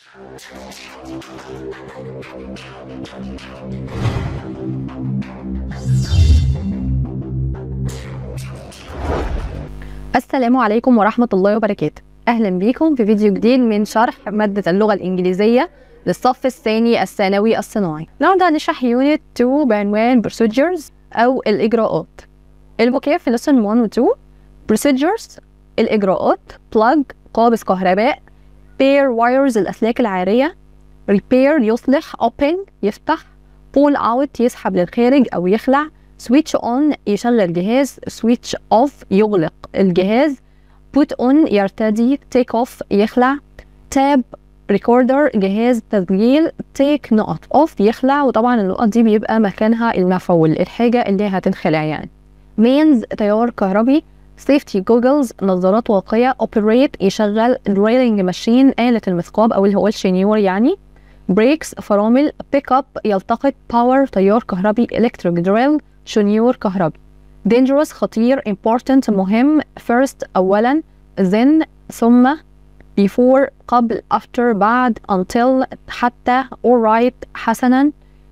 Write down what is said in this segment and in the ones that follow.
السلام عليكم ورحمة الله وبركاته أهلا بيكم في فيديو جديد من شرح مادة اللغة الإنجليزية للصف الثاني الثانوي الصناعي النهارده هنشرح يونت 2 بعنوان procedures أو الإجراءات الفوكاب في lesson 1 و 2 procedures الإجراءات plug قابض كهرباء pair wires الأسلاك العارية repair يصلح open يفتح pull out يسحب للخارج أو يخلع switch on يشغل جهاز switch off يغلق الجهاز put on يرتدي take off يخلع tab recorder جهاز تسجيل take نقط off يخلع وطبعا النقط دي بيبقى مكانها المفعول الحاجة اللي هتنخلع يعني mains تيار كهربي safety goggles نظارات واقية operate يشغل drilling machine آلة المثقاب أو اللي هو الشنيور يعني بريكس فرامل بيك اب يلتقط باور تيار كهربي electric drill شنيور كهربي dangerous خطير important مهم first أولا then ثم before قبل after بعد until حتى alright حسنا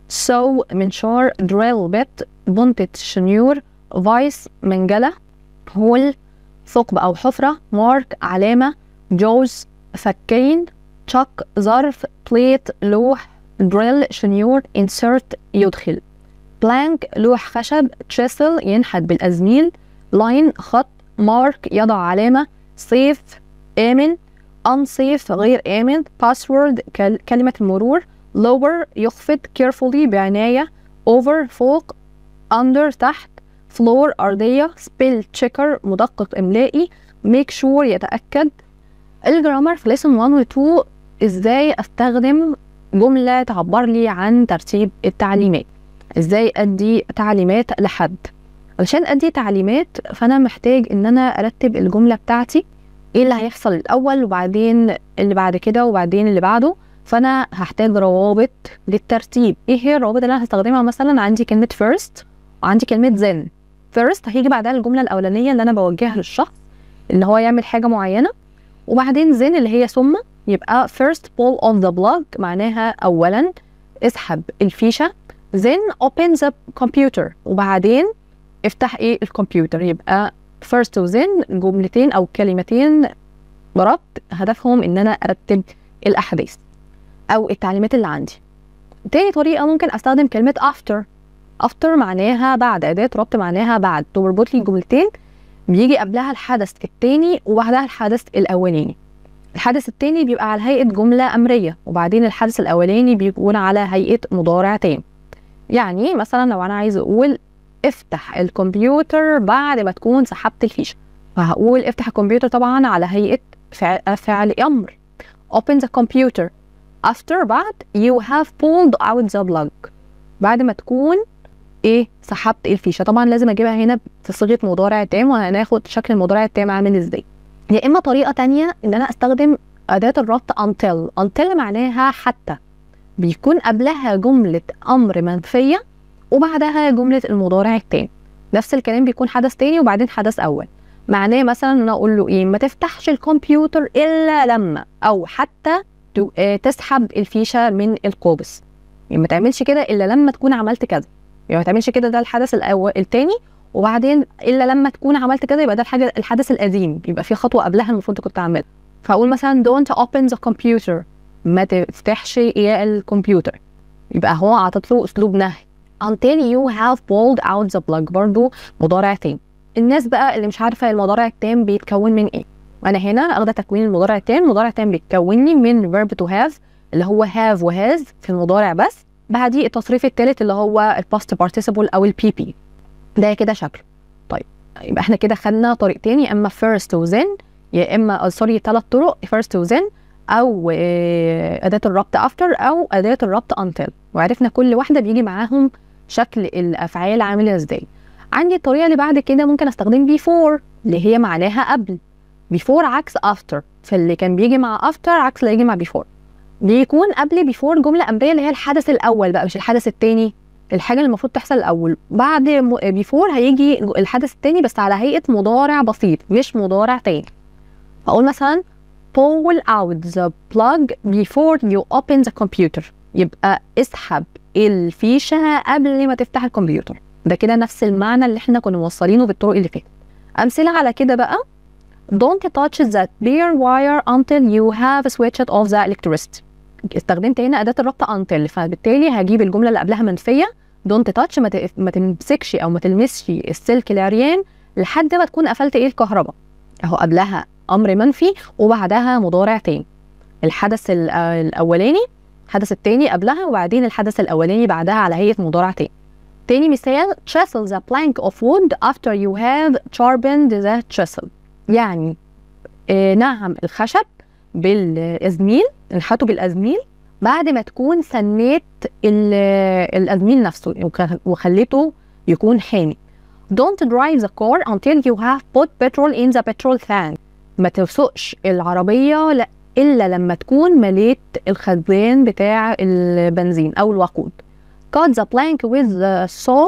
so منشار drill bit بنطة شنيور vice منجلة hole ثقب أو حفرة mark علامة jaws فكين تشك ظرف بليت لوح دريل شنيور insert يدخل بلانك لوح خشب تريسل ينحت بالأزميل لاين خط مارك يضع علامة سيف آمن unsafe غير آمن password كل كلمة المرور lower يخفض carefully بعناية over فوق under تحت floor أرضية spell checker مدقق إملائي make sure يتأكد الجرامر في lesson 1 و 2 ازاي استخدم جملة تعبر لي عن ترتيب التعليمات ازاي ادي تعليمات لحد علشان ادي تعليمات فانا محتاج ان انا ارتب الجملة بتاعتي ايه اللي هيحصل الاول وبعدين اللي بعد كده وبعدين اللي بعده فانا هحتاج روابط للترتيب ايه هي الروابط اللي انا هستخدمها مثلا عندي كلمة first وعندي كلمة then first هيجي بعدها الجملة الاولانية اللي انا بوجهها للشخص اللي هو يعمل حاجة معينة وبعدين then اللي هي ثم يبقى first pull on the plug معناها أولا اسحب الفيشة then open the computer وبعدين افتح ايه الكمبيوتر يبقى first و then جملتين أو كلمتين بربط هدفهم إن أنا أرتب الأحداث أو التعليمات اللي عندي تاني طريقة ممكن أستخدم كلمة after after معناها بعد أداة ربط معناها بعد تربط لي جملتين بيجي قبلها الحدث التاني وبعدها الحدث الأولاني الحدث التاني بيبقى على هيئة جملة أمرية وبعدين الحدث الأولاني بيكون على هيئة مضارع تام يعني مثلا لو أنا عايزة أقول افتح الكمبيوتر بعد ما تكون سحبت الفيشة فهقول افتح الكمبيوتر طبعا على هيئة فعل, فعل أمر open the computer after بعد you have pulled out the plug بعد ما تكون ايه سحبت الفيشة طبعا لازم اجيبها هنا في صيغة مضارع تام وهناخد شكل المضارع التام عامل ازاي يا اما طريقه تانية ان انا استخدم اداه الربط until until معناها حتى بيكون قبلها جمله امر منفيه وبعدها جمله المضارع التام نفس الكلام بيكون حدث تاني وبعدين حدث اول معناه مثلا ان انا اقول له ايه ما تفتحش الكمبيوتر الا لما او حتى تسحب الفيشه من القابس يعني ما تعملش كده الا لما تكون عملت كذا يعني ما تعملش كده ده الحدث الاول التاني وبعدين الا لما تكون عملت كده يبقى ده الحاجه الحدث القديم يبقى في خطوه قبلها المفروض كنت اعملها فاقول مثلا don't open the computer ما تفتحش يا الكمبيوتر يبقى هو عطت له اسلوب نهي until you have pulled out the plug برضو مضارع تام الناس بقى اللي مش عارفه المضارع التام بيتكون من ايه انا هنا اخده تكوين المضارع التام المضارع التام بيتكونني من verb to have اللي هو have وهاز في المضارع بس بعديه التصريف الثالث اللي هو الباست participle او البي بي ده كده شكله طيب يبقى احنا كده خدنا طريقتين يا اما first و then يا اما سوري ثلاث طرق first و then او اداه الربط after او اداه الربط until وعرفنا كل واحده بيجي معاهم شكل الافعال عامله ازاي عندي الطريقه اللي بعد كده ممكن استخدم before اللي هي معناها قبل before عكس after فاللي كان بيجي مع after عكس اللي يجي مع before بيكون قبل before جمله امريه اللي هي الحدث الاول بقى مش الحدث الثاني الحاجه اللي المفروض تحصل الاول بعد بيفور هيجي الحدث التاني بس على هيئه مضارع بسيط مش مضارع تاني هقول مثلا pull out the plug before you open the computer يبقى اسحب الفيشة قبل ما تفتح الكمبيوتر ده كده نفس المعنى اللي احنا كنا موصلينه بالطرق اللي فاتت أمثلة على كده بقى Don't touch that bare wire until you have switched off the electricity استخدمت هنا أداة الربط until فبالتالي هجيب الجملة اللي قبلها منفية Don't touch ما, ت... ما تمسكش أو ما تلمسش السلك العريان لحد ما تكون قفلت ايه الكهرباء اهو قبلها أمر منفي وبعدها مضارع تاني الحدث الأولاني الحدث التاني قبلها وبعدين الحدث الأولاني بعدها على هيئة مضارع تاني تاني مثال chisel the plank of wood after you have sharpened the chisel يعني آه نعم الخشب بالازميل نحته بالازميل بعد ما تكون سنيت الازميل نفسه وخليته يكون حامي Don't drive the car until you have put petrol in the petrol tank ما تسوقش العربية لا إلا لما تكون مليت الخزان بتاع البنزين أو الوقود Cut the plank with the saw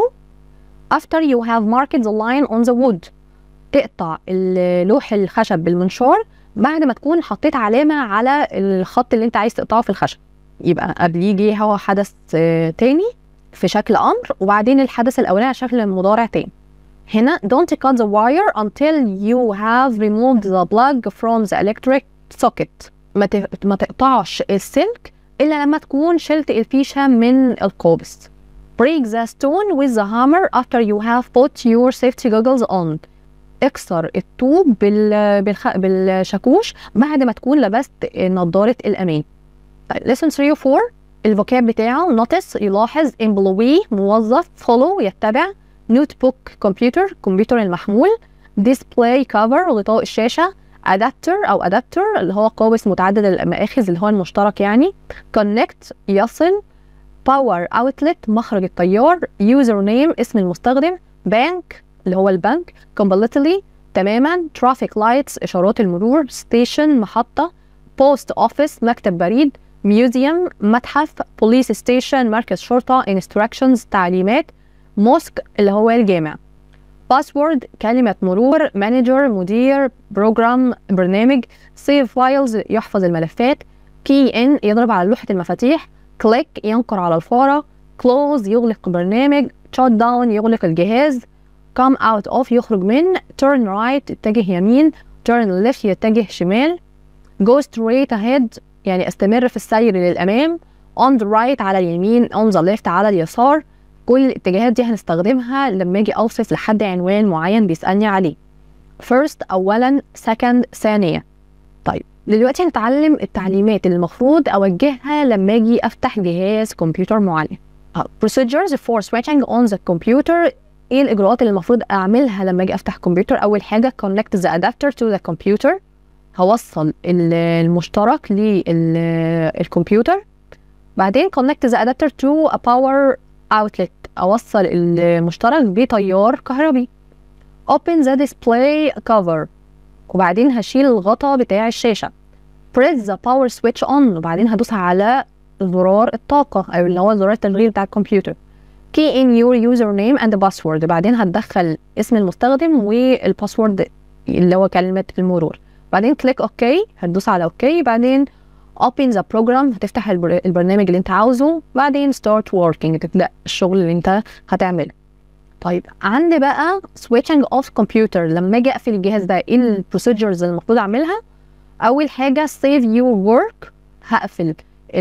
after you have marked the line on the wood تقطع لوح الخشب بالمنشار بعد ما تكون حطيت علامة على الخط اللي انت عايز تقطعه في الخشب يبقى قبل يجي هو حدث تاني في شكل أمر وبعدين الحدث الأولاني على شكل مضارع تاني هنا don't cut the wire until you have removed the plug from the electric socket ما ما تقطعش السلك إلا لما تكون شلت الفيشة من القابس break the stone with the hammer after you have put your safety goggles on اكسر الطوب بال... بالخ... بالشاكوش بعد ما تكون لبست نظارة الأمان طيب lesson 3 و 4 الفوكاب بتاعه notice يلاحظ employee موظف follow يتبع notebook كمبيوتر كمبيوتر المحمول display cover غطاء الشاشة adapter أو adapter اللي هو قابس متعدد المآخذ اللي هو المشترك يعني connect يصل power outlet مخرج التيار user name اسم المستخدم bank اللي هو البنك completely تماما traffic lights إشارات المرور station محطة post office مكتب بريد museum متحف police station مركز شرطة instructions تعليمات mosque اللي هو الجامع password كلمة مرور manager مدير program برنامج save files يحفظ الملفات key in يضرب على لوحة المفاتيح click ينقر على الفارة close يغلق برنامج shut down يغلق الجهاز come out of يخرج من turn right يتجه يمين turn left يتجه شمال go straight ahead يعني استمر في السير للأمام on the right على اليمين on the left على اليسار كل الاتجاهات دي هنستخدمها لما اجي اوصف لحد عنوان معين بيسألني عليه first أولا second ثانية طيب دلوقتي هنتعلم التعليمات اللي المفروض أوجهها لما اجي أفتح جهاز كمبيوتر معين procedures for switching on the computer ايه الاجراءات اللي المفروض اعملها لما اجي افتح كمبيوتر اول حاجه connect the adapter to the computer هوصل المشترك للكمبيوتر بعدين connect the adapter to a power outlet اوصل المشترك بتيار كهربي open the display cover وبعدين هشيل الغطا بتاع الشاشه press the power switch on وبعدين هدوس على زرار الطاقه او اللي هو زرار التشغيل بتاع الكمبيوتر key in your username and password بعدين هتدخل اسم المستخدم والباسورد اللي هو كلمة المرور بعدين كليك اوكي هتدوس على اوكي بعدين open the program هتفتح البرنامج اللي انت عاوزه بعدين start working تبدأ الشغل اللي انت هتعمله طيب عندي بقى switching off computer لما اجي اقفل الجهاز ده ايه البروسيجرز اللي المفروض اعملها اول حاجه save your work هقفل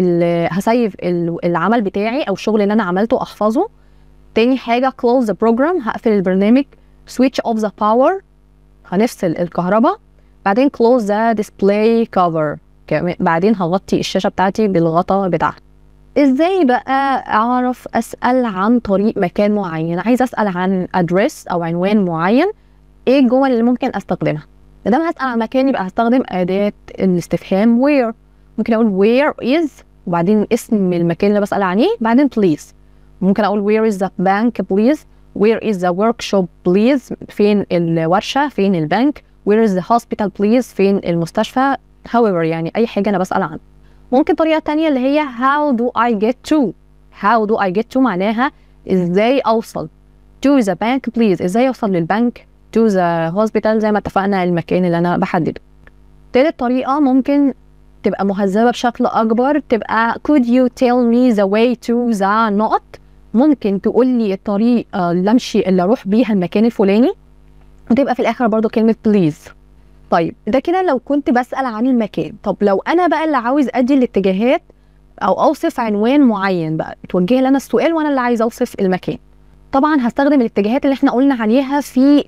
هسيف العمل بتاعي او الشغل اللي انا عملته احفظه تاني حاجة close the program هقفل البرنامج switch off the power هنفصل الكهرباء بعدين close the display cover بعدين هغطي الشاشة بتاعتي بالغطا بتاعها ازاي بقى اعرف اسأل عن طريق مكان معين عايز اسأل عن address او عنوان معين ايه الجمل اللي ممكن استخدمها مادام هسأل عن مكان يبقى هستخدم أداة الاستفهام where ممكن أقول where is وبعدين اسم المكان اللي بسأل عنيه بعدين please ممكن اقول where is the bank please where is the workshop please فين الورشة فين البنك where is the hospital please فين المستشفى however يعني اي حاجة انا بسأل عنها ممكن طريقة تانية اللي هي how do I get to how do I get to معناها ازاي اوصل to the bank please ازاي اوصل للبنك to the hospital زي ما اتفقنا المكان اللي انا بحدده تالت طريقة ممكن تبقى مهذبة بشكل أكبر تبقى could you tell me the way to the نقط ممكن تقول لي الطريقة اللي أمشي اللي أروح بيها المكان الفلاني وتبقى في الآخر برضو كلمة please طيب ده كده لو كنت بسأل عن المكان طب لو أنا بقى اللي عاوز أدي الاتجاهات أو أوصف عنوان معين بقى توجه لي أنا السؤال وأنا اللي عايز أوصف المكان طبعا هستخدم الاتجاهات اللي احنا قلنا عليها في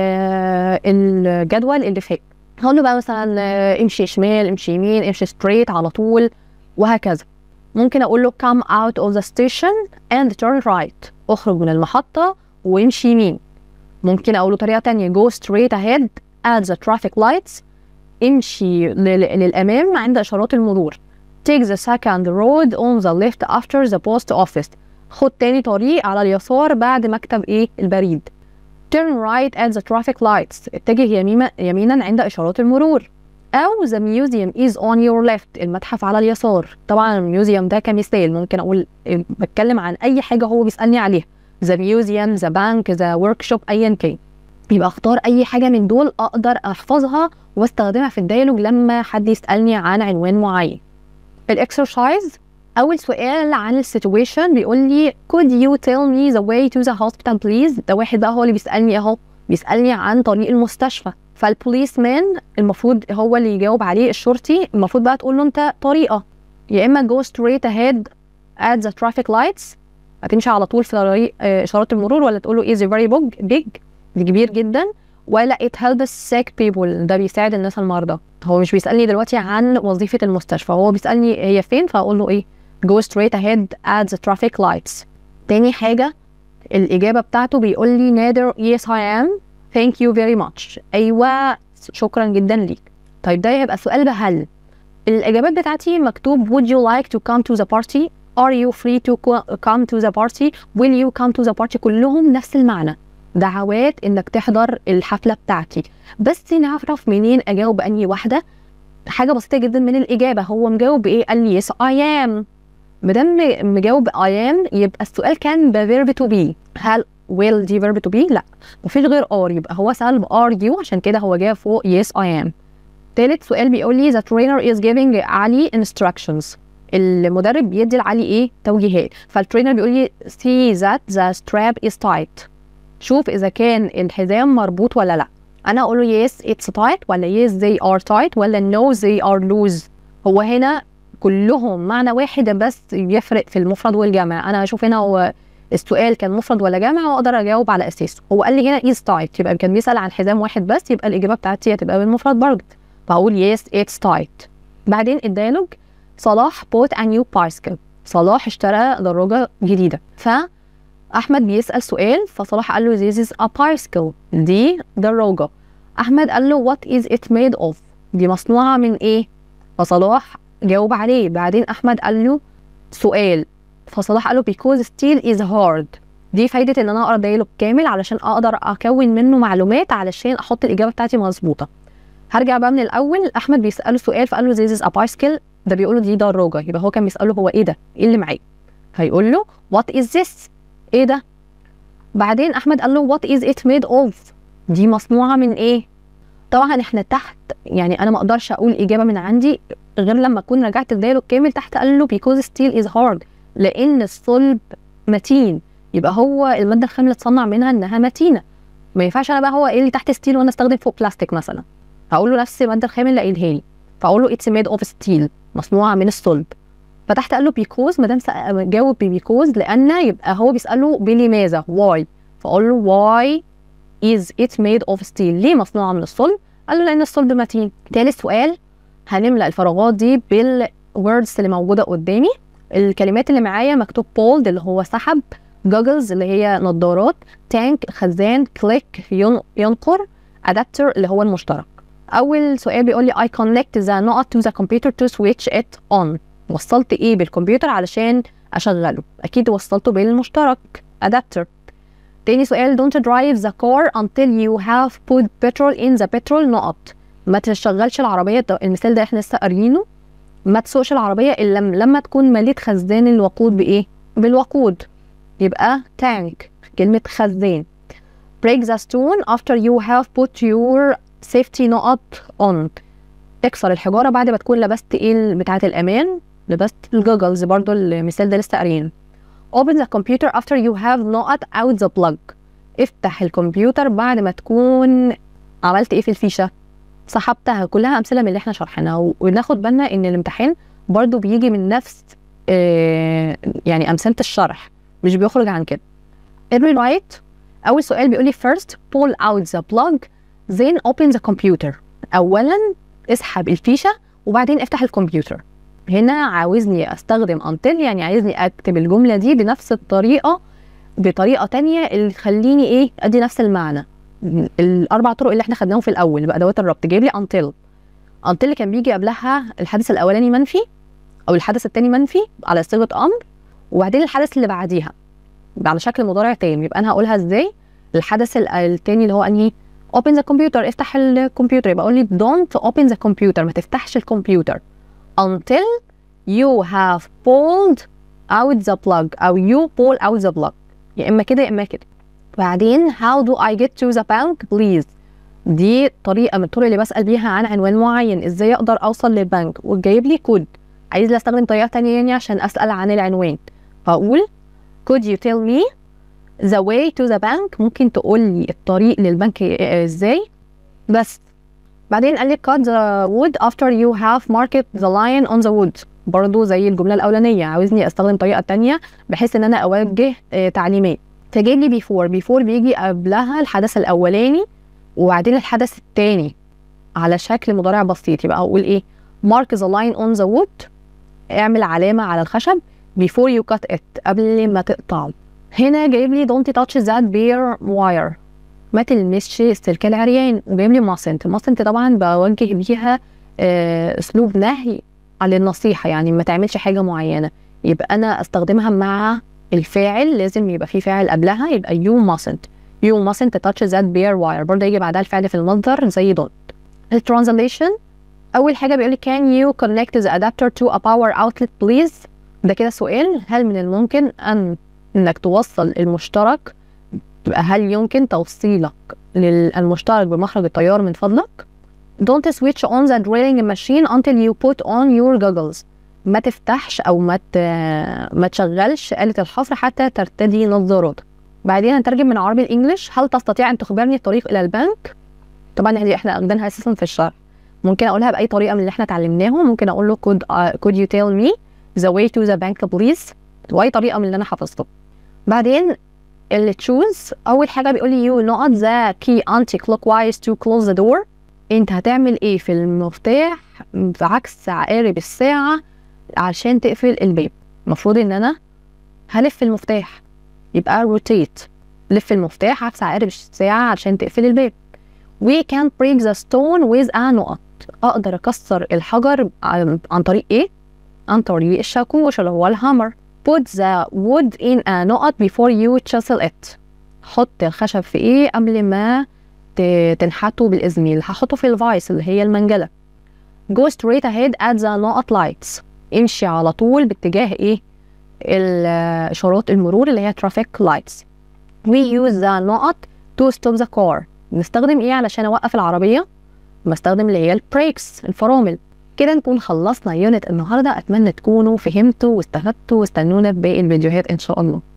الجدول اللي فات هقول له بقى مثلا امشي شمال امشي يمين امشي ستريت على طول وهكذا ممكن اقول له come out of the station and turn right اخرج من المحطة وامشي يمين ممكن اقول له طريقة تانية go straight ahead at the traffic lights امشي للامام عند اشارات المرور take the second road on the left after the post office خد تاني طريق على اليسار بعد مكتب ايه البريد turn right at the traffic lights اتجه يمينا يمينا عند اشارات المرور او the museum is on your left المتحف على اليسار طبعا الميوزيوم ده كمثال ممكن اقول بتكلم عن اي حاجه هو بيسالني عليها the museum the bank the workshop ايا كان يبقى اختار اي حاجه من دول اقدر احفظها واستخدمها في الديالوج لما حد يسالني عن عنوان معين الاكسرسايز اول سؤال عن السيتويشن بيقول لي could you tell me the way to the hospital please ده واحد بقى هو اللي بيسالني اهو بيسالني عن طريق المستشفى فالبوليس مان المفروض هو اللي يجاوب عليه الشرطي المفروض بقى تقول له انت طريقه يا اما go straight ahead at the traffic lights هتمشي على طول في طريق اشارات المرور ولا تقول له is very big big دي كبير جدا ولا it helps sick people ده بيساعد الناس المرضى هو مش بيسالني دلوقتي عن وظيفه المستشفى هو بيسالني هي فين فاقول له ايه go straight ahead at the traffic lights تاني حاجة الإجابة بتاعته بيقول لي نادر yes I am thank you very much أيوة شكرا جدا ليك طيب ده هيبقى سؤال بهل الإجابات بتاعتي مكتوب would you like to come to the party are you free to come to the party will you come to the party كلهم نفس المعنى دعوات انك تحضر الحفلة بتاعتي بس نعرف منين اجاوب انهي واحدة حاجة بسيطة جدا من الإجابة هو مجاوب بإيه؟ قال لي yes I am مادام مجاوب I am يبقى السؤال كان بفيرب تو بي هل will دي فيرب تو بي؟ لا مفيش غير ار يبقى هو سأل ار يو عشان كده هو جاب فوق yes I am تالت سؤال بيقول لي the trainer is giving علي instructions المدرب بيدي لعلي ايه توجيهات فالترينر بيقول لي see that the strap is tight شوف اذا كان الحزام مربوط ولا لا انا اقول له yes it's tight ولا yes they are tight ولا no they are loose هو هنا كلهم معنى واحد بس يفرق في المفرد والجمع انا هشوف هنا هو السؤال كان مفرد ولا جمع واقدر اجاوب على اساسه هو قال لي هنا is tight يبقى كان بيسال عن حزام واحد بس يبقى الاجابه بتاعتي هتبقى بالمفرد برضه فهقول yes it's tight بعدين الديالوج صلاح bought a new bicycle صلاح اشترى دراجه جديده ف احمد بيسال سؤال فصلاح قال له this is a bicycle دي دراجه احمد قال له what is it made of دي مصنوعه من ايه فصلاح جاوب عليه بعدين احمد قال له سؤال فصلاح قال له because steel is hard دي فايدة ان انا اقرا دايلوج كامل علشان اقدر اكون منه معلومات علشان احط الاجابة بتاعتي مظبوطة هرجع بقى من الاول احمد بيساله سؤال فقال له this is a bicycle ده بيقول له دي دراجة يبقى هو كان بيساله هو ايه ده ايه اللي معاه هيقول له what is this ايه ده بعدين احمد قال له what is it made of دي مصنوعة من ايه طبعا احنا تحت يعني انا ما اقدرش اقول اجابة من عندي غير لما اكون رجعت الدايلوج كامل تحت قال له because steel is hard لان الصلب متين يبقى هو الماده الخام اللي اتصنع منها انها متينه ما ينفعش انا بقى هو قايل لي تحت ستيل وانا استخدم فوق بلاستيك مثلا هقول له نفس الماده الخام اللي قايلها لي فاقول له اتس ميد اوف ستيل مصنوعه من الصلب فتحت قال له بيكوز ما دام جاوب بيكوز لان يبقى هو بيساله بلماذا واي فاقول له واي از ات ميد اوف ستيل ليه مصنوعه من الصلب قال له لان الصلب متين تالت سؤال هنملأ الفراغات دي بالوردز اللي موجودة قدامي الكلمات اللي معايا مكتوب بولد اللي هو سحب جوجلز اللي هي نظارات تانك خزان كليك ينقر ادابتر اللي هو المشترك اول سؤال بيقول لي I connect the نقط to the computer to switch it on وصلت ايه بالكمبيوتر علشان اشغله اكيد وصلته بالمشترك ادابتر تاني سؤال don't drive the car until you have put petrol in the petrol نقط ما تشغلش العربيه المثال ده احنا لسه قاريينه ما تسوقش العربيه الا لما تكون مليت خزان الوقود بايه بالوقود يبقى تانك كلمه خزان break the stone after you have put your safety نقط on تكسر الحجاره بعد ما تكون لبست ايه بتاعه الامان لبست الجوجلز برضو المثال ده لسه قارينه open the computer after you have not out the plug افتح الكمبيوتر بعد ما تكون عملت ايه في الفيشه سحبتها كلها امثله من اللي احنا شرحناها وناخد بالنا ان الامتحان برضو بيجي من نفس آه يعني امثله الشرح مش بيخرج عن كده every right اول سؤال بيقول لي first pull out the plug then open the computer اولا اسحب الفيشه وبعدين افتح الكمبيوتر هنا عاوزني استخدم until يعني عايزني اكتب الجمله دي بنفس الطريقه بطريقه تانية اللي تخليني ايه ادي نفس المعنى الاربع طرق اللي احنا خدناهم في الاول بادوات الربط جايب لي until until كان بيجي قبلها الحدث الاولاني منفي او الحدث الثاني منفي على صيغه امر وبعدين الحدث اللي بعديها على شكل مضارع تام يبقى انا هقولها ازاي الحدث الثاني اللي هو انهي open the computer افتح الكمبيوتر يبقى اقول لي don't open the computer ما تفتحش الكمبيوتر until you have pulled out the plug او you pull out the plug يا اما كده يا اما كده بعدين how do I get to the bank please دي طريقه من الطرق اللي بسال بيها عن عنوان معين ازاي اقدر اوصل للبنك وجايب لي كود عايز لي استخدم طريقه تانية يعني عشان اسال عن العنوان فاقول could you tell me the way to the bank ممكن تقول لي الطريق للبنك ازاي بس بعدين قال لي cut the wood after you have marked the line on the wood برضو زي الجملة الأولانية عاوزني أستخدم طريقة تانية بحيث إن أنا أوجه آه تعليمات فجايب لي بيفور بيفور بيجي قبلها الحدث الأولاني وبعدين الحدث التاني على شكل مضارع بسيط يبقى أقول إيه mark the line on the wood اعمل علامة على الخشب before you cut it قبل ما تقطعه هنا جايب لي don't touch that bare wire ما تلمسش السلك العريان وجايب لي ماسنت ماسنت طبعا بوجه بيها آه اسلوب نهي على النصيحة يعني ما تعملش حاجة معينة يبقى أنا أستخدمها مع الفاعل لازم يبقى في فاعل قبلها يبقى you mustn't you mustn't touch that bare wire برضه يجي بعدها الفعل في المصدر زي don't الترانزليشن أول حاجة بيقول لي can you connect the adapter to a power outlet please ده كده سؤال هل من الممكن أن إنك توصل المشترك يبقى هل يمكن توصيلك للمشترك بمخرج التيار من فضلك don't switch on the drilling machine until you put on your goggles ما تفتحش او ما ما تشغلش آلة الحفر حتى ترتدي نظاراتك بعدين هنترجم من عربي لانجلش هل تستطيع ان تخبرني الطريق الى البنك طبعا دي احنا اخدينها اساسا في الشرح ممكن اقولها باي طريقه من اللي احنا اتعلمناهم ممكن اقول له could, uh, could you tell me the way to the bank please واي طريقه من اللي انا حفظته بعدين اللي تشوز اول حاجه بيقول لي you not the key anti clockwise to close the door انت هتعمل ايه في المفتاح في عكس عقارب الساعه عشان تقفل الباب المفروض ان انا هلف المفتاح يبقى روتيت لف المفتاح عكس عقارب الساعه عشان تقفل الباب we can break the stone with a نقط اقدر اكسر الحجر عن طريق ايه عن طريق الشاكوش اللي هو الهامر put the wood in a نقط before you chisel it حط الخشب في ايه قبل ما تنحته بالازميل هحطه في الفايس اللي هي المنجله go straight ahead at the نقط lights امشي على طول باتجاه ايه اشارات المرور اللي هي traffic lights we use the نقط to stop the car نستخدم ايه علشان اوقف العربيه بستخدم اللي هي البريكس الفرامل كده نكون خلصنا يونت النهارده اتمنى تكونوا فهمتوا واستفدتوا واستنونا في باقي الفيديوهات ان شاء الله